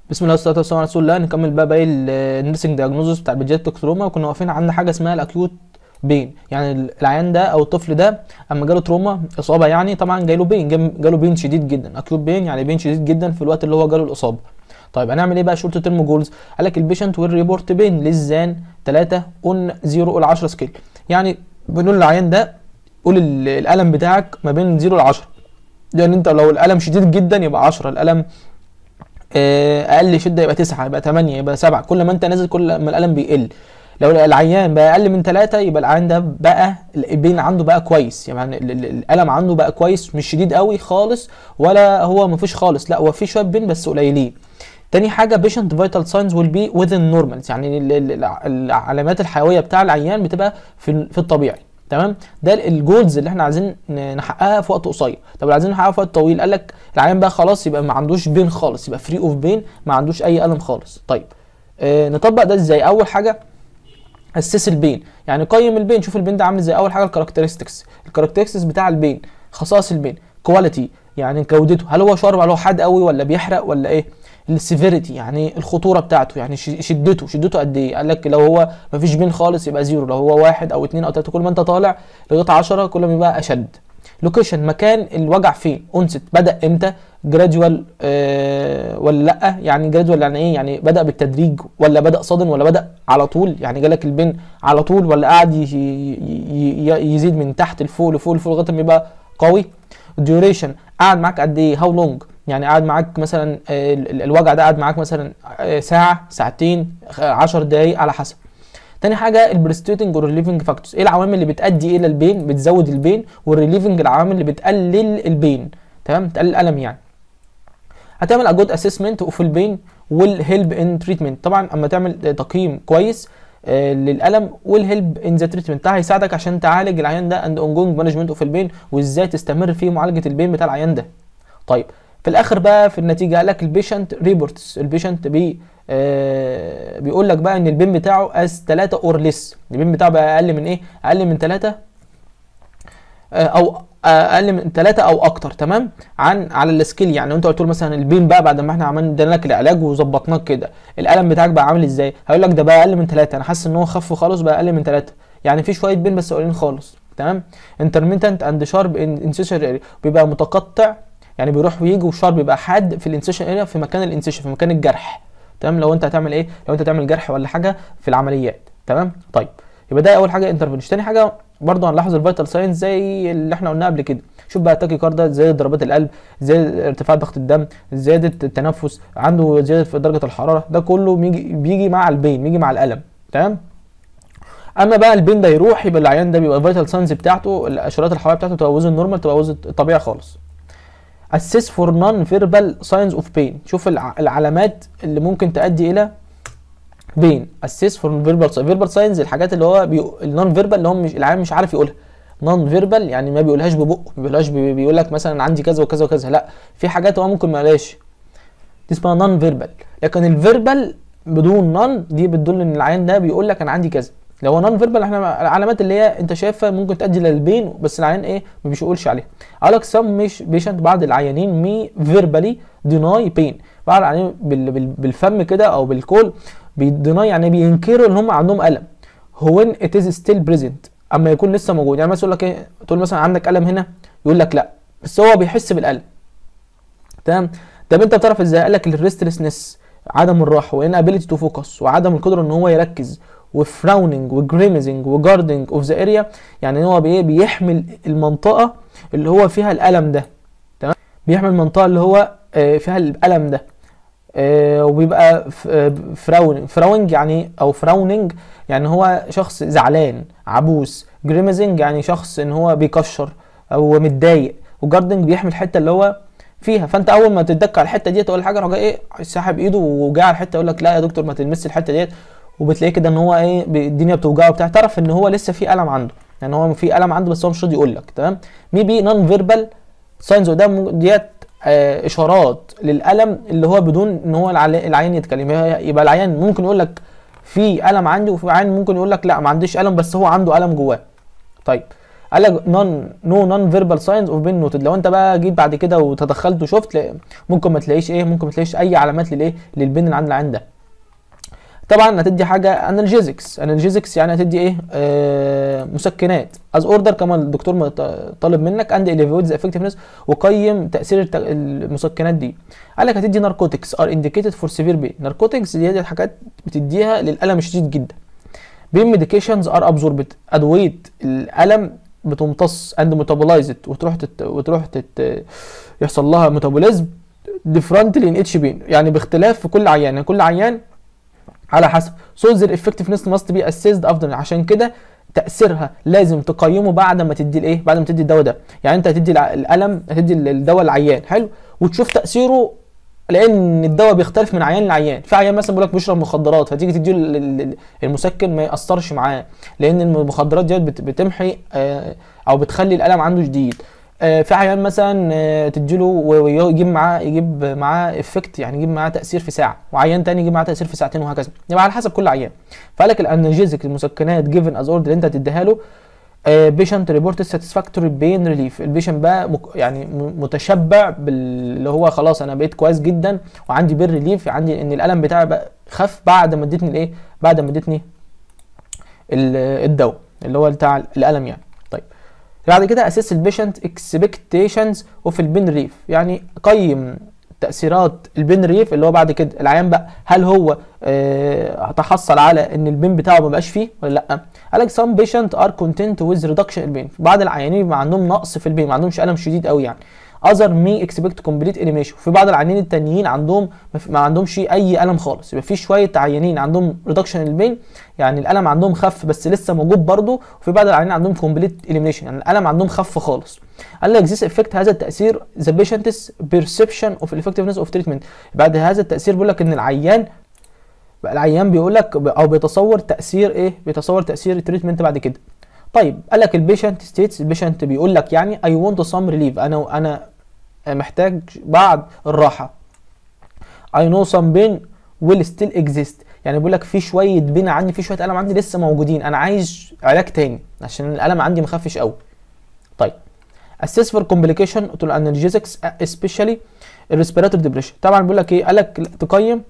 بسم الله والصلاه والسلام على رسول الله نكمل بقى باقي النيرسنج دياجنوزس بتاع البيدياتريك تروما وكنا واقفين عند حاجه اسمها الاكيوت بين يعني العيان ده او الطفل ده اما جاله تروما اصابه يعني طبعا جاله بين جم- جاله بين شديد جدا اكيوت بين يعني بين شديد جدا في الوقت اللي هو جاله الاصابه طيب هنعمل ايه بقى شورت تيرم جولز قال لك البيشنت ويل ريبورت بين للزان 3 اون 0 اول 10 سكيل يعني بنقول للعيان ده قول ال- الالم بتاعك ما بين 0 ل 10 يعني انت لو الالم شديد جدا يبقى 10 الالم آه، اقل شده يبقى 9 يبقى 8 يبقى 7 كل ما انت نازل كل ما الالم بيقل لو العيان بقى اقل من 3 يبقى العيان ده بقى البين عنده بقى كويس يعني ال- ال- الالم عنده بقى كويس مش شديد قوي خالص ولا هو ما فيش خالص لا هو في شويه بين بس قليلين تاني حاجه بيشنت فيتال ساينز ويل بي within normals يعني ال- ال- الع- العلامات الحيويه بتاع العيان بتبقى في ال- في الطبيعي تمام ده الجولز اللي احنا عايزين ن- نحققها في وقت قصير طب لو عايزين نحققها في وقت طويل قال لك العيان بقى خلاص يبقى ما عندوش بين خالص يبقى فري اوف بين ما عندوش اي الم خالص طيب اه نطبق ده ازاي اول حاجه اسس البين يعني قيم البين شوف البين ده عامل ازاي اول حاجه الكاركترستكس الكاركترستكس بتاع البين خصائص البين كواليتي يعني جودته هل هو شارب هل هو حاد قوي ولا بيحرق ولا ايه السيفيريتي يعني الخطوره بتاعته يعني ش- شدته شدته قد ايه قال لك لو هو مفيش بين خالص يبقى زيرو لو هو واحد او اتنين او تلاته كل ما انت طالع لغايه 10 كل ما يبقى اشد لوكيشن مكان الوجع فين اونست بدا امتى جراديوال آه ولا لا يعني جراديوال يعني ايه يعني بدا بالتدريج ولا بدا صادم ولا بدا على طول يعني جالك البين على طول ولا قاعد ي- ي- ي- يزيد من تحت لفوق لفوق لفوق لغايه ما يبقى قوي الديوريشن قعد معاك قد ايه هاو لونج يعني قعد معاك مثلا آه، ال- ال- الوجع ده قعد معاك مثلا آه، ساعه ساعتين 10 دقايق على حسب تاني حاجه البريستيتنج والريليفنج فاكتورز ايه العوامل اللي بتؤدي الى البين بتزود البين والريليفنج العوامل اللي بتقلل البين تمام تقلل الالم يعني هتعمل اجود اسسمنت اوف البين والهيلب ان تريتمنت طبعا اما تعمل تقييم كويس آه، للالم والهيلب ان ذا تريتمنت ده هيساعدك عشان تعالج العيان ده اند اونجوينج مانجمنت اوف البين وازاي تستمر في معالجه البين بتاع العيان ده طيب في الاخر بقى في النتيجه قال لك البيشنت ريبورتس البيشنت بي آه بيقول لك بقى ان البين بتاعه از 3 اور ليس البين بتاعه بقى اقل من ايه اقل من 3 او اقل من 3 او اكتر تمام عن على السكيل يعني لو انت قلت له مثلا البين بقى بعد ما احنا عملنا ادينا لك العلاج وظبطناك كده الالم بتاعك بقى عامل ازاي هيقول لك ده بقى اقل من 3 انا حاسس ان هو خف خالص بقى اقل من 3 يعني في شويه بين بس قليلين خالص تمام انترميتنت اند شارب انسيشن اريا بيبقى متقطع يعني بيروح ويجي والشارب بيبقى حاد في الانسيشن اريا في مكان الانسيشن في مكان الجرح تمام لو انت هتعمل ايه لو انت هتعمل جرح ولا حاجه في العمليات تمام طيب يبقى ده اول حاجه انترفنشن تاني حاجه برضه هنلاحظ الفيتال ساينز زي اللي احنا قلناه قبل كده شوف بقى تاكي كاردا زياده ضربات القلب زياده ارتفاع ضغط الدم زياده التنفس عنده زياده في درجه الحراره ده كله بيجي بيجي مع البين بيجي مع الالم تمام اما بقى البين ده يروح يبقى العيان ده بيبقى الفيتال ساينز بتاعته الاشارات الحيويه بتاعته تبقى وزن نورمال تبقى وزن طبيعي خالص assess for non-verbal signs of pain شوف الع- العلامات اللي ممكن تؤدي الى بين assess for verbal signs verbal signs الحاجات اللي هو بي... النون فيربال اللي هو مش العيان مش عارف يقولها نون فيربال يعني ما بيقولهاش ببقه ما بيقولهاش بي... بيقول لك مثلا عندي كذا وكذا وكذا لا في حاجات هو ممكن ما يقولهاش دي اسمها نون فيربال لكن الفيربال بدون نون دي بتدل ان العيان ده بيقول لك انا عندي كذا لو هو نون فيربال احنا العلامات اللي هي انت شايفها ممكن تؤدي للبين بس العيان ايه ما بيقولش عليها قال لك سم مش بيشنت بعض العيانين مي فيربالي ديناي بين بعض العيانين بال بال بالفم كده او بالكول بيديناي يعني بينكروا ان هم عندهم الم هو ان ات از ستيل بريزنت اما يكون لسه موجود يعني مثلا يقول لك ايه تقول مثلا عندك الم هنا يقول لك لا بس هو بيحس بالالم تمام طب انت بتعرف ازاي قال لك الريستلسنس عدم الراحه وان ابيليتي تو فوكس وعدم القدره ان هو يركز وفراوننج وجريمزنج وجاردنج اوف ذا اريا يعني هو بي بيحمل المنطقه اللي هو فيها الالم ده تمام بيحمل المنطقه اللي هو آه، فيها الالم ده آه، وبيبقى فراوننج فراوننج يعني او فراوننج يعني هو شخص زعلان عبوس جريمزنج يعني شخص ان هو بيكشر او متضايق وجاردنج بيحمي الحته اللي هو فيها فانت اول ما تتدك على الحته ديت ولا حاجه راح جاي ايه ساحب ايده وجاي على الحته يقول لك لا يا دكتور ما تلمس الحته ديت وبتلاقيه كده ان هو ايه ب- الدنيا بتوجعه وبتاع تعرف ان هو لسه في الم عنده يعني هو في الم عنده بس هو مش راضي يقول لك تمام ميبي نون فيربال ساينز قدام ديت آه اشارات للالم اللي هو بدون ان هو العل- العيان يتكلم يبقى العيان ممكن يقول لك في الم عندي وفي عيان ممكن يقول لك لا ما عنديش الم بس هو عنده الم جواه طيب قال لك نون نو نون فيربال ساينز اوف بين نوتد لو انت بقى جيت بعد كده وتدخلت وشفت لا- ممكن ما تلاقيش ايه ممكن ما تلاقيش اي علامات للايه للبين اللي عند العين ده طبعا هتدي حاجه انالجيزكس انالجيزكس يعني هتدي ايه آه مسكنات از اوردر كما الدكتور مط- طالب منك اند اليفيوتز افكتفنس وقيم تاثير الت- المسكنات دي قال لك هتدي ناركوتكس ار انديكيتد فور سيفير بين ناركوتكس دي هي حاجات بتديها للالم الشديد جدا بين ميديكيشنز ار ابزوربت ادويه الالم بتمتص اند ميتابولايزد وتروح تت... وتروح تت... يحصل لها ميتابوليزم ديفرنتلي ان اتش بين يعني باختلاف في كل عيان يعني كل عيان على حسب so their effectiveness must be assessed افضل عشان كده تاثيرها لازم تقيمه بعد ما تدي الايه بعد ما تدي الدواء ده يعني انت هتدي الع- الالم هتدي الدواء للعيان حلو وتشوف تاثيره لان الدواء بيختلف من عيان لعيان في عيان مثلا بيقول لك بيشرب مخدرات فتيجي تديله ال- ال- ال- المسكن ما ياثرش معاه لان المخدرات ديت بت- بتمحي آه، او بتخلي الالم عنده شديد آه، في عيان مثلا آه، تديله و- ويجيب معاه يجيب معاه افكت يعني يجيب معاه تاثير في ساعه وعيان تاني يجيب معاه تاثير في ساعتين وهكذا يبقى على حسب كل عيان فقال لك الانرجيزك المسكنات جيفن از اوردر اللي انت هتديها له بيشنت ريبورت ساتسفاكتوري بين ريليف البيشنت بقى مك يعني م- متشبع باللي هو خلاص انا بقيت كويس جدا وعندي بين ريليف عندي ان الالم بتاعي بقى خف بعد ما اديتني الايه بعد ما اديتني ال- الدواء اللي هو بتاع الالم يعني طيب بعد كده اساس البيشنت اكسبكتيشنز اوف البين ريف يعني قيم تاثيرات البين ريف اللي هو بعد كده العيان بقى هل هو آه تحصل على ان البين بتاعه ما بقاش فيه ولا لا قال لك some patient are content with reduction البين بعض العيانين بيبقى عندهم نقص في البين ما عندهمش الم شديد قوي يعني other may expect complete elimination في بعض العيانين التانيين عندهم ما في- ما عندهمش اي الم خالص يبقى في شويه عيانين عندهم reduction البين يعني الالم عندهم خف بس لسه موجود برضه وفي بعض العيانين عندهم complete elimination يعني الالم عندهم خف خالص قال لك this effect هذا التاثير the patient's perception of effectiveness of treatment بعد هذا التاثير بيقول لك ان العيان بقى العيان بيقول لك او بيتصور تاثير ايه بيتصور تاثير التريتمنت بعد كده طيب قال لك البيشنت ستيتس البيشنت بيقول لك يعني اي ونت سام ريليف انا انا محتاج بعض الراحه اي نو سام بين ويل ستيل اكزيست يعني بيقول لك في شويه بين عندي في شويه الم عندي لسه موجودين انا عايز علاج تاني عشان الالم عندي مخفش قوي طيب assess for complication to analgesics especially respiratory depression طبعا بيقول لك ايه قال لك تقيم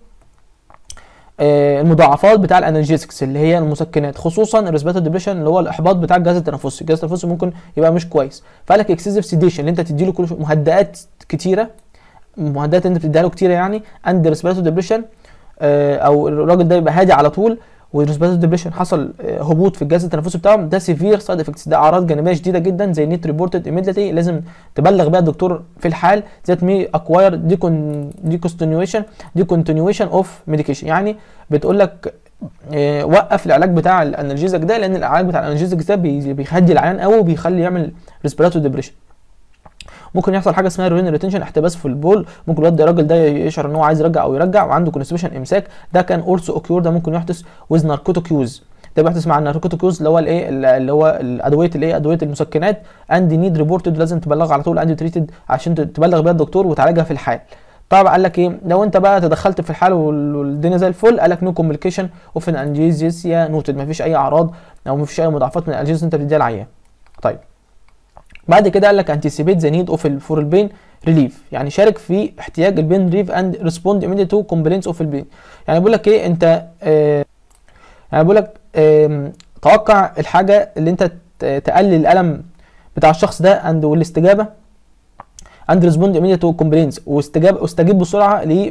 آه، المضاعفات بتاع الانرجيزكس اللي هي المسكنات خصوصا الريسبيراتوري ديبريشن اللي هو الاحباط بتاع الجهاز التنفسي الجهاز التنفسي ممكن يبقى مش كويس فقال لك اكسسيف سيديشن اللي انت تديله كل شوية مهدئات كتيره مهدئات انت بتديها له كتيره يعني اند ريسبيراتوري ديبريشن او الراجل ده يبقى هادي على طول والريسبيراتوري ديبريشن حصل آه، هبوط في الجهاز التنفسي بتاعه ده سيفير سايد افكتس ده اعراض جانبيه شديده جدا زي نيت ريبورتد ايميديتلي لازم تبلغ بيها الدكتور في الحال ذات مي اكواير دي كون دي كونتينيويشن دي كونتينيويشن اوف ميديكيشن يعني بتقول لك آه، وقف العلاج بتاع الانرجيزك ده لان العلاج بتاع الانرجيزك ده بي- بيهدي العيان قوي وبيخلي يعمل ريسبيراتوري ديبريشن ممكن يحصل حاجه اسمها رين ريتنشن احتباس في البول ممكن الواد ده الراجل ده يشعر ان هو عايز يرجع او يرجع وعنده كونستيبيشن امساك ده كان اولسو اوكيور ده ممكن يحدث ويز ناركوتيك يوز ده بيحدث مع الناركوتيك يوز اللي هو الايه اللي هو الادويه الايه ادويه المسكنات اند نيد ريبورتد لازم تبلغ على طول اند تريتد عشان ت- تبلغ بيها الدكتور وتعالجها في الحال طبعا قال لك ايه لو انت بقى تدخلت في الحال وال- والدنيا زي الفل قال لك نو كومبليكيشن اوف ان انجيزيا نوتد مفيش اي اعراض او مفيش اي مضاعفات من الانجيزيا انت بتديها العيان طيب بعد كده قال لك انتسيبيت ذا نيد اوف فور البين ريليف يعني شارك في احتياج البين ريليف اند ريسبوند immediately تو كومبلينس اوف البين يعني بيقول لك ايه انت آه يعني بيقول لك آم، توقع الحاجه اللي انت ت- تقلل الالم بتاع الشخص ده اند والاستجابه اند ريسبوند immediately تو كومبلينس واستجاب واستجيب بسرعه ل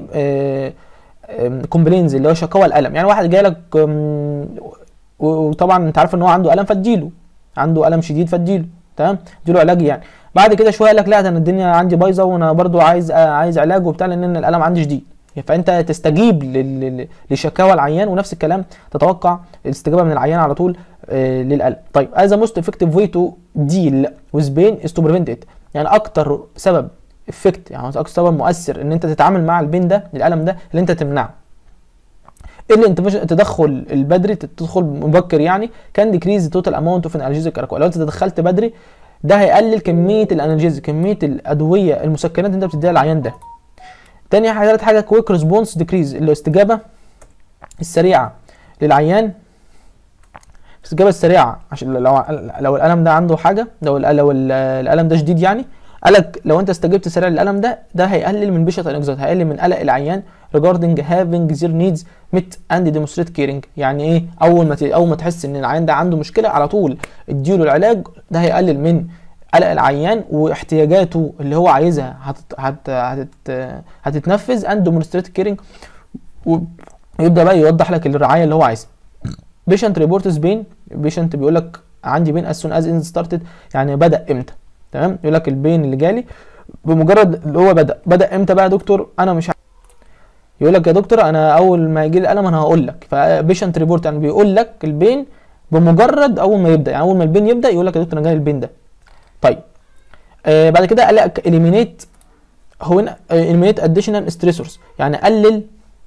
كومبلينز اللي هو شكاوى الالم يعني واحد جاي لك آم، و- وطبعا انت عارف ان هو عنده الم فاديله عنده الم شديد فاديله تمام اديله علاج يعني بعد كده شويه قال لك لا ده انا الدنيا عندي بايظه وانا برضو عايز آه، عايز علاج وبتاع لان أنا الالم عندي شديد فانت تستجيب لل- لل- لشكاوى العيان ونفس الكلام تتوقع الاستجابه من العيان على طول آه، للالم طيب as a most effective way to deal with pain is to prevent it يعني اكتر سبب افكت يعني اكتر سبب مؤثر ان انت تتعامل مع البين ده الالم ده اللي انت تمنعه الانتفاش التدخل البدري تدخل مبكر يعني كان ديكريز توتال اماونت اوف انالجيزيك لو انت تدخلت بدري ده هيقلل كميه الانالجيزيك كميه الادويه المسكنات اللي انت بتديها للعيان ده تاني حاجه تالت حاجه كويك ريسبونس ديكريز الاستجابه السريعه للعيان الاستجابه السريعه عشان لو لو الالم ده عنده حاجه لو ال- لو ال- الالم ده شديد يعني قالك لو انت استجبت سريع للالم ده ده هيقلل من بيشنت انكزايتي هيقلل من قلق العيان regarding having their needs met and demonstrate caring يعني ايه اول ما ت- اول ما تحس ان العيان ده عنده مشكله على طول اديله العلاج ده هيقلل من قلق العيان واحتياجاته اللي هو عايزها هتت هت هتت هتتنفذ and demonstrate caring ويبدا بقى يوضح لك الرعايه اللي هو عايزها بيشنت ريبورتس بين بيشنت بيقول لك عندي بين as soon as it started يعني بدا امتى تمام يقول لك البين اللي جالي بمجرد اللي هو بدا بدا امتى بقى يا دكتور انا مش عارف. يقول لك يا دكتور انا اول ما يجي لي الالم انا هقول لك فبيشنت ريبورت يعني بيقول لك البين بمجرد اول ما يبدا يعني اول ما البين يبدا يقول لك يا دكتور انا جالي البين ده طيب آه بعد كده قال لك اليمينيت هو اليمينيت اديشنال ستريسورز يعني قلل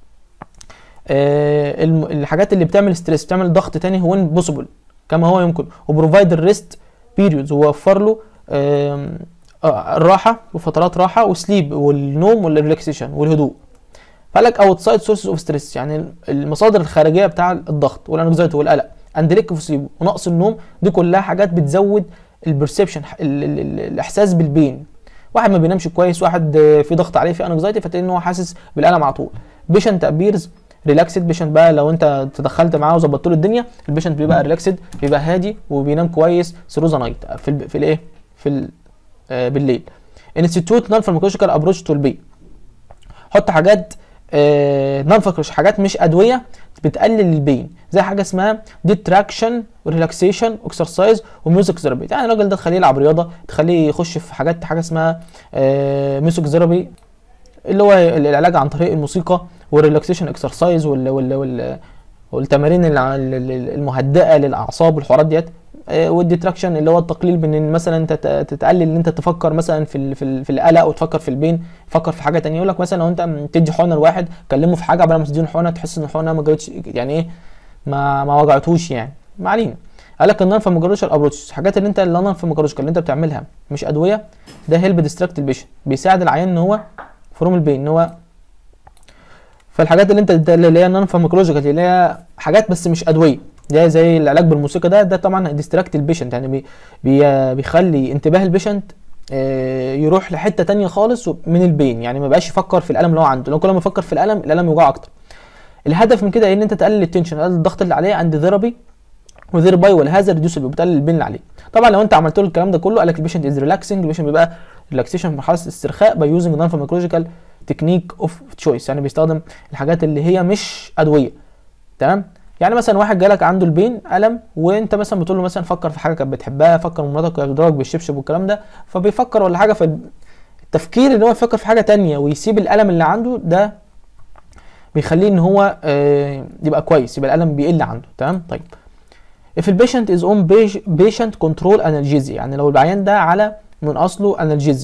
آه الم- الحاجات اللي بتعمل ستريس بتعمل ضغط تاني هو بوسيبل كما هو يمكن وبروفايد الريست بيريودز ووفر له آم، آه، الراحه وفترات راحه وسليب والنوم والريلاكسيشن والهدوء فقال لك اوتسايد سورسز اوف ستريس يعني المصادر الخارجيه بتاع الضغط والانكزايتي والقلق اند ليك اوف سليب ونقص النوم دي كلها حاجات بتزود البرسبشن الاحساس بالبين واحد ما بينامش كويس واحد آه، في ضغط عليه في انكزايتي فتلاقي ان هو حاسس بالالم على طول بيشنت ابيرز ريلاكسد بيشنت بقى لو انت تدخلت معاه وظبطت له الدنيا البيشنت بيبقى ريلاكسد بيبقى هادي وبينام كويس ثرو ذا نايت في ال في الايه في ال آه بالليل انستيتيوت نون فارماكولوجيكال ابروتش تو البي حط حاجات نون فارماكولوجيكال حاجات مش ادويه بتقلل البين زي حاجه اسمها ديتراكشن وريلاكسيشن اكسرسايز وميوزك ثيرابي يعني الراجل ده تخليه يلعب رياضه تخليه يخش في حاجات حاجه اسمها ميوزك ثيرابي اللي هو العلاج عن طريق الموسيقى والريلاكسيشن اكسرسايز وال وال وال والتمارين الع- ال- ال- المهدئه للاعصاب والحوارات ديت آه، والديتراكشن اللي هو التقليل من ان مثلا انت ت- تتقلل ان انت تفكر مثلا في ال- في ال- في القلق وتفكر في البين تفكر في حاجه تانية يقول لك مثلا لو انت م- تدي حقنه لواحد كلمه في حاجه قبل ما تديله حقنه تحس ان الحقنه ما جابتش يعني ايه ما ما وجعتوش يعني ما علينا قال لك النون فارماكولوجيكال ابروتش الحاجات اللي انت النون فارماكولوجيكال اللي انت بتعملها مش ادويه ده هيلب ديستراكت البيشن بيساعد العيان ان هو فروم البين ان هو فالحاجات اللي انت ده اللي هي نون فارماكولوجيكال اللي هي حاجات بس مش ادويه ده زي العلاج بالموسيقى ده ده طبعا ديستراكت البيشنت يعني بي بي بيخلي انتباه البيشنت آه، يروح لحته تانية خالص من البين يعني ما بقاش يفكر في الالم اللي هو عنده لو كل ما يفكر في الالم الالم يوجعه اكتر الهدف من كده ايه ان انت تقلل التنشن تقلل الضغط اللي عليه عند ثيرابي وذير باي والهذا ريديوس بتقلل البين اللي عليه طبعا لو انت عملت له الكلام ده كله قال لك البيشنت از ريلاكسنج البيشنت بيبقى ريلاكسيشن في مرحله الاسترخاء باي يوزنج نون فارماكولوجيكال تكنيك اوف تشويس يعني بيستخدم الحاجات اللي هي مش ادويه تمام يعني مثلا واحد جالك عنده البين الم وانت مثلا بتقول له مثلا فكر في حاجه كانت بتحبها فكر مراتك وهي بتضربك بالشبشب والكلام ده فبيفكر ولا حاجه فالتفكير ان هو يفكر في حاجه تانية ويسيب الالم اللي عنده ده بيخليه ان هو آه، يبقى كويس يبقى الالم بيقل عنده تمام طيب if the patient is on page- patient control analgesia يعني لو العيان ده على من اصله analgesia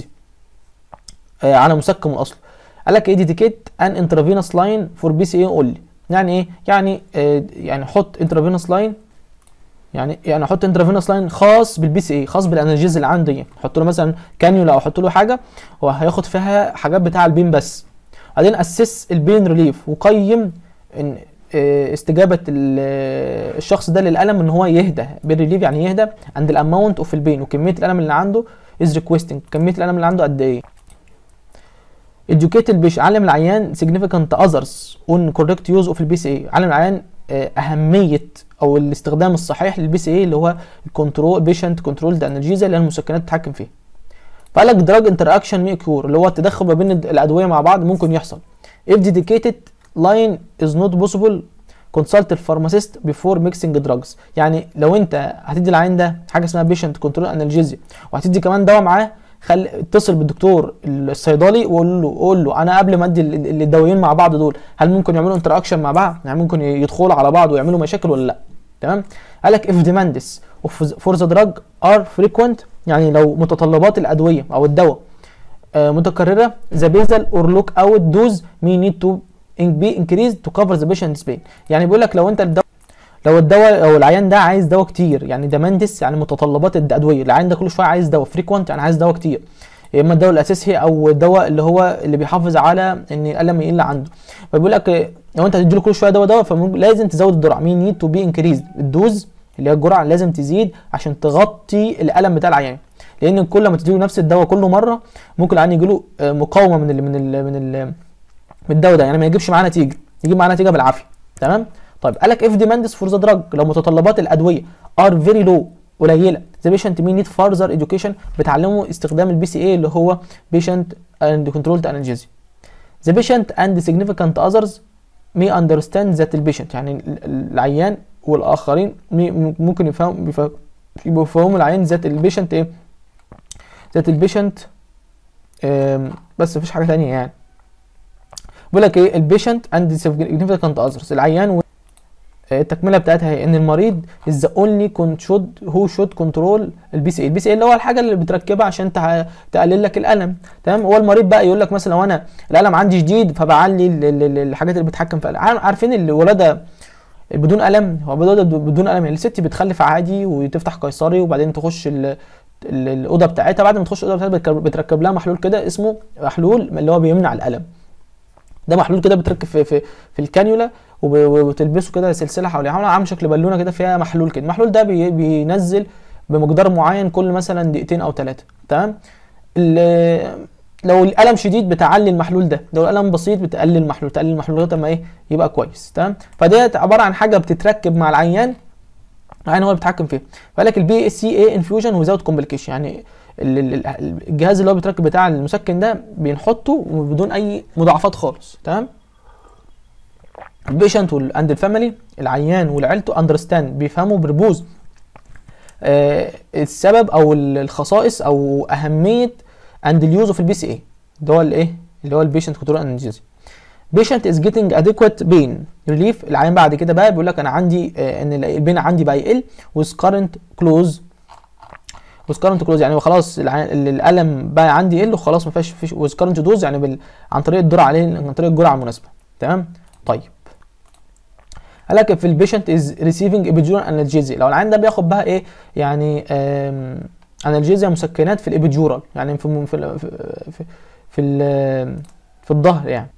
آه على مسكن من اصله قال لك ايه dedicate an intravenous line for BCA only يعني ايه يعني آه يعني حط intravenous line يعني يعني احط انترافينوس لاين خاص بالبي سي اي خاص بالانرجيز اللي عنده دي احط له مثلا كانيولا او احط له حاجه هو هياخد فيها حاجات بتاع البين بس بعدين اسس البين ريليف وقيم ان آه، استجابه ال- آه، الشخص ده للالم ان هو يهدى بين ريليف يعني يهدى عند الاماونت اوف البين وكميه الالم اللي عنده از ريكويستنج كميه الالم اللي عنده قد ايه educate البيش علم العيان significant others on correct use of البي سي اي علم العيان آه، اهميه او الاستخدام الصحيح للبي سي اي اللي هو الكنترول بيشنت كنترول انرجيزا اللي هي المسكنات تتحكم فيها فقال لك دراج انتراكشن مي كيور اللي هو التدخل ما بين الادويه مع بعض ممكن يحصل if dedicated line is not possible consult the pharmacist before mixing drugs يعني لو انت هتدي العين ده حاجه اسمها بيشنت كنترول انرجيزيا وهتدي كمان دواء معاه خل اتصل بالدكتور الصيدلي وقول له قول له انا قبل ما ادي ال- ال- الدوايين مع بعض دول هل ممكن يعملوا انتراكشن مع بعض يعني ممكن يدخلوا على بعض ويعملوا مشاكل ولا لا تمام قال لك if demands of for the drug are frequent يعني لو متطلبات الادويه او الدواء آه، متكرره the basal or look out dose may need to in- be increased to cover the patient's pain يعني بيقول لك لو انت الدواء لو الدواء او العيان ده عايز دواء كتير يعني ديماندس يعني متطلبات الادويه العيان ده كل شويه عايز دواء فريكوانت يعني عايز دواء كتير يا اما الدواء الاساسي او الدواء اللي هو اللي بيحافظ على ان الالم يقل عنده فبيقول لك آه، لو انت هتديله كل شويه دواء دواء فلازم تزود الجرعه مين نيد تو بي انكريز الدوز اللي هي الجرعه لازم تزيد عشان تغطي الالم بتاع العيان لان كل ما تديله نفس الدواء كل مره ممكن العيان يجيله آه، مقاومه من ال من ال من ال من الدواء ده يعني ما يجيبش معاه نتيجه يجيب معاه نتيجه بالعافيه تمام طيب قال لك اف ديماندز فور ذا دراج لو متطلبات الادويه ار فيري لو قليله ذا بيشنت مي نيد فارذر اديوكيشن بتعلمه استخدام البي سي اي اللي هو بيشنت اند كنترولد انالجيزي The patient and significant others may understand that the patient يعني ال- ال- العيان والآخرين مي- ممكن يفهم بيفهم- يبقوا يفهموا العيان ذات البيشنت ايه ذات البيشنت بس مفيش حاجة تانية يعني بيقول لك ايه البيشنت and significant others العيان و- آه، التكمله بتاعتها هي ان المريض is the only con should who should control البي سي اي البي سي اي اللي هو الحاجه اللي بتركبها عشان تع- تقلل لك الالم تمام هو المريض بقى يقول لك مثلا لو انا الالم عندي شديد فبعلي ال- ال- ال- الحاجات اللي بتحكم في الالم عارف- عارفين الولاده بدون الم هو الولاده بدون الم يعني الست بتخلف عادي وتفتح قيصري وبعدين تخش ال ال- الاوضه بتاعتها بعد ما تخش الاوضه بتاعتها بتركب- بتركب لها محلول كده اسمه محلول اللي هو بيمنع الالم ده محلول كده بتركب في في, في الكانيولا وب- وتلبسه كده سلسله حواليه عامله عامل شكل بالونه كده فيها محلول كده المحلول ده بي بينزل بمقدار معين كل مثلا دقيقتين او ثلاثه تمام ال- لو الالم شديد بتعلي المحلول ده لو الالم بسيط بتقلل المحلول تقلل المحلول لغايه ما ايه يبقى كويس تمام فديت عباره عن حاجه بتتركب مع العيان العيان هو اللي بيتحكم فيها فقال لك البي سي اي انفيوجن ويزاوت كومبليكيشن يعني ال- ال- ال- الجهاز اللي هو بيتركب بتاع المسكن ده بنحطه بدون اي مضاعفات خالص تمام البيشنت اند الفاميلي العيان والعيلته اندرستاند بيفهموا بربوز آه السبب او ال- الخصائص او اهميه اند اليوز اوف البي سي اي اللي هو الايه اللي هو البيشنت كنترول انالجيزي بيشنت از جيتنج اديكويت بين ريليف العيان بعد كده بقى بيقول لك انا عندي آه ان البين عندي بقى يقل with current close with current close يعني خلاص الع- ال- الالم بقى عندي يقل وخلاص ما فيهاش فيش with current dose يعني بال... عن طريق الجرعه عليه عن طريق الجرعه المناسبه تمام طيب قال لك في البيشنت از ريسيفنج ابيجورال انالجيزي لو العيان ده بياخد بقى ايه يعني انالجيزيا مسكنات في الابيجورال يعني في في ال- في في, في, ال- في الظهر يعني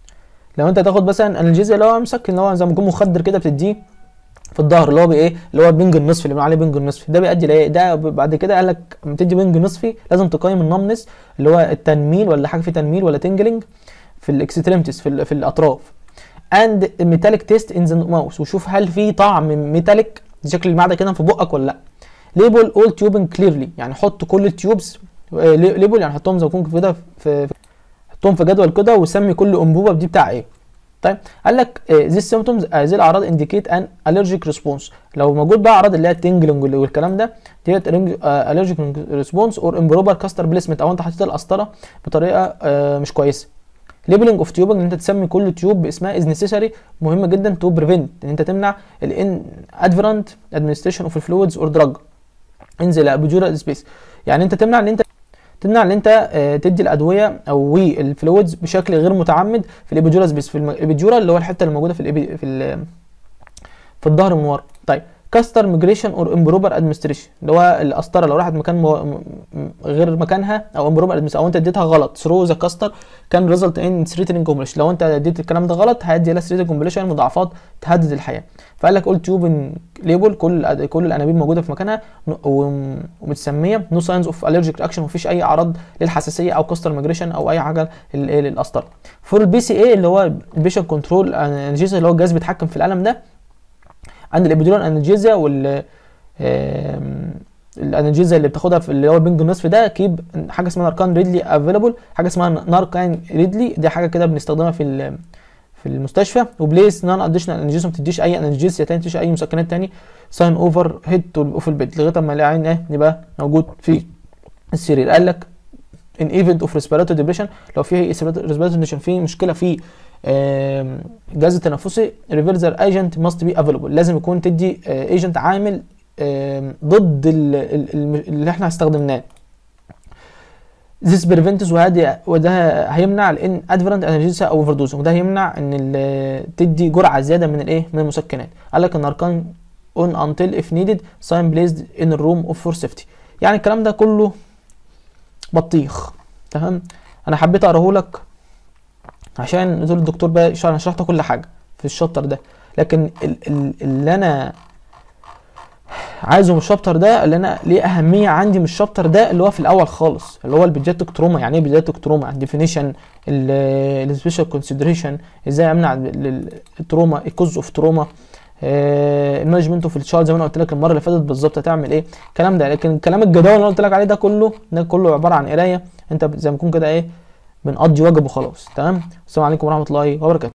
لو انت تاخد مثلا انالجيزيا اللي هو مسكن اللي هو زي ما يكون مخدر كده بتديه في الظهر اللي هو بايه اللي هو البنج النصفي اللي بنقول عليه بنج النصفي ده بيؤدي لايه ده ب- بعد كده قال لك لما تدي بنج نصفي لازم تقيم النمنس اللي هو التنميل ولا حاجه فيه تنميل ولا تنجلنج في الاكستريمتيز في, ال- في الاطراف اند ميتاليك تيست ان ذا ماوس وشوف هل في طعم ميتاليك شكل المعده كده في بقك ولا لا ليبل اول تيوبنج كليرلي يعني حط كل التيوبس ليبل يعني حطهم زي ما يكون كده في في- حطهم في جدول كده وسمي كل انبوبه دي بتاع ايه طيب قال لك ذي سيمبتومز هذه الاعراض انديكيت ان الرجيك ريسبونس لو موجود بقى اعراض اللي هي التنجلنج والكلام ده ديت الرجيك ريسبونس اور امبروبر كاستر بليسمنت او انت حطيت القسطره بطريقه آه، مش كويسه ليبلنج اوف تيوبنج ان انت تسمي كل تيوب باسمها از نيسيسري مهم جدا تو بريفنت ان انت تمنع الان ادفرنت ادمنستريشن اوف الفلويدز اور دراج انزل ابجورال سبيس يعني انت تمنع ان انت تمنع ان انت آه، تدي الادويه او الفلويدز بشكل غير متعمد في الابيجورال سبيس في الم- الابيجورال اللي هو الحته اللي موجوده في الإبي في ال- في الظهر من ورا طيب كاستر ميجريشن اور امبروبر ادمنستريشن اللي هو القسطره لو راحت مكان مو... م- م- غير مكانها او امبروبر ادمنستريشن او انت اديتها غلط ثرو ذا كاستر كان ريزلت ان ثريتنج كومبليشن لو انت اديت الكلام ده غلط هيدي لها ثريتنج كومبليشن مضاعفات تهدد الحياه فقال لك قول تيوب ليبل كل الأد- كل الانابيب موجوده في مكانها ن- وم- ومتسميه نو ساينز اوف الرجيك رياكشن مفيش اي اعراض للحساسيه او كاستر ميجريشن او اي حاجه لل- إيه للقسطره فور البي سي اي اللي هو البيشن كنترول انالجيزيا اللي هو الجهاز بيتحكم في الالم ده عند الابيدورال انالجيزيا وال آم، الانالجيزيا اللي بتاخدها في اللي هو البنج النصف ده كيب حاجه اسمها ناركان ريدلي افيلابل حاجه اسمها ناركان ريدلي دي حاجه كده بنستخدمها في ال- في المستشفى وبليس نون اديشنال انالجيزيا ما بتديش اي انالجيزيا تاني ما تديش اي مسكنات تاني ساين اوفر هيد اوف البيد لغايه اما العين ايه يبقى موجود في السرير قال لك ان ايفنت اوف ريسبيراتوري ديبريشن لو في ريسبيراتوري ديبريشن في مشكله في آم، الجهاز التنفسي ريفرزر ايجنت ماست بي افيلبل لازم يكون تدي ايجنت عامل آم، ضد ال- ال- ال- اللي احنا استخدمناه This prevents وهذا وده هيمنع لان ادفرنت انرجيسيا او اوفر وده هيمنع ان ال- تدي جرعه زياده من الايه من المسكنات قال لك الناركان on until if needed sign placed in a room of for safety يعني الكلام ده كله بطيخ تمام انا حبيت اقراه لك عشان نزول الدكتور بقى يشرح انا شرحت كل حاجه في الشابتر ده لكن ال- ال- اللي انا عايزه من الشابتر ده اللي انا ليه اهميه عندي من الشابتر ده اللي هو في الاول خالص اللي هو البيدياتريك تروما يعني ايه بيدياتريك تروما الديفينيشن السبيشال كونسيدريشن ازاي امنع التروما الكوز اوف تروما المانجمنت اوف التشايلد زي ما انا قلت لك المره اللي فاتت بالظبط هتعمل ايه الكلام ده لكن الكلام الجدول اللي انا قلت لك عليه ده كله ده كله عباره عن قرايه انت زي ما يكون كده ايه بنقضي واجب وخلاص تمام السلام عليكم ورحمه الله وبركاته